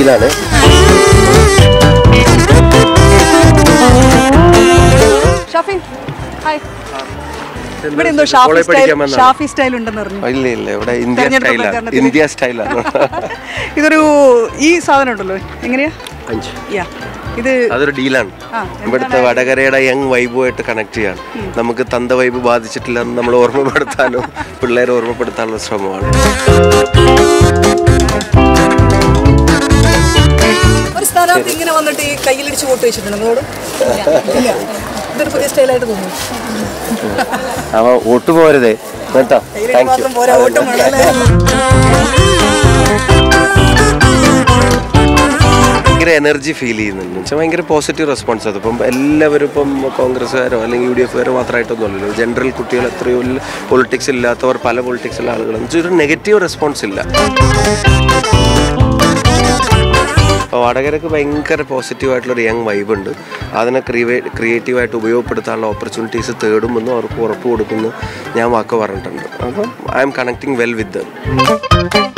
ഡീലാണ് Shafi hi ഇവിടെ എന്തോ Shafi style Shafi style ഉണ്ടെന്ന് പറഞ്ഞു ഇല്ല ഇല്ല ഇവിടെ ഇന്ത്യ തെരഞ്ഞെടുപ്പ് സ്റ്റൈലാണ് പ്രചാരണത്തിന്. ഇന്ത്യ സ്റ്റൈലാണ് ഇതൊരു ഈ സാധനം ഉണ്ടല്ലോ എങ്ങനെയാ അഞ്ച് യാ ഇത് അതൊരു ഡീലാണ് ആ, ഇവിടുത്തെ വടകരയുടെ യങ് വൈബുമായിട്ട് കണക്ട് ചെയ്യാൻ നമുക്ക് തന്ത വൈബ് ബാധിച്ചിട്ടില്ല എന്ന് നമ്മൾ ഓർമ്മപ്പെടുത്താനും പിള്ളേരെ ഓർമ്മപ്പെടുത്താനുള്ള ശ്രമമാണ് ഒരു സ്ഥാനാർത്ഥി ഇങ്ങനെ വന്നിട്ട് ഈ കയ്യിലിടിച്ച് വോട്ട് വെച്ചിട്ടുണ്ട് നിങ്ങളോട് ഇല്ല ഇതൊരു പുതിയ സ്റ്റൈലായിട്ട് തോന്നുന്നു അവ ഒട്ടു പോരുതേ കേട്ടോ കയ്യിലിടി താങ്ക് യു മാത്രം പോരാ വോട്ടും വേണം അല്ലേ ഭയങ്കര എനർജി ഫീൽ ചെയ്യുന്നുണ്ട് വെച്ചാൽ ഭയങ്കര പോസിറ്റീവ് റെസ്പോൺസ് അത് ഇപ്പം എല്ലാവരും ഇപ്പം കോൺഗ്രസ്സുകാരോ അല്ലെങ്കിൽ യു ഡി എഫുകാരോ മാത്രമായിട്ടൊന്നും അല്ലല്ലോ ജനറൽ കുട്ടികൾ എത്രയോ പൊളിറ്റിക്സ് ഇല്ലാത്തവർ പല പൊളിറ്റിക്സുള്ള ആളുകളാണ് വെച്ചാൽ ഒരു നെഗറ്റീവ് റെസ്പോൺസ് ഇല്ല അപ്പോൾ വടകരക്ക് ഭയങ്കര പോസിറ്റീവായിട്ടുള്ളൊരു യങ് വൈബ് ഉണ്ട് അതിനെ ക്രിയേ ക്രിയേറ്റീവായിട്ട് ഉപയോഗപ്പെടുത്താനുള്ള ഓപ്പർച്യൂണിറ്റീസ് തേടുമെന്നും അവർക്ക് ഉറപ്പ് കൊടുക്കുന്നു ഞാൻ വാക്ക് പറഞ്ഞിട്ടുണ്ട് അപ്പം I'm connecting well with them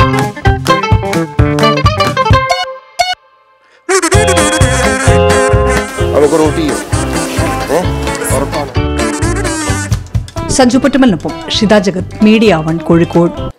നമുക്ക് റൂട്ട് ചെയ്യും ഏഹ് ഉറപ്പാണ് സഞ്ജു പട്ടുമലിനൊപ്പം ഷിത ജഗത് മീഡിയ വൺ കോഴിക്കോട്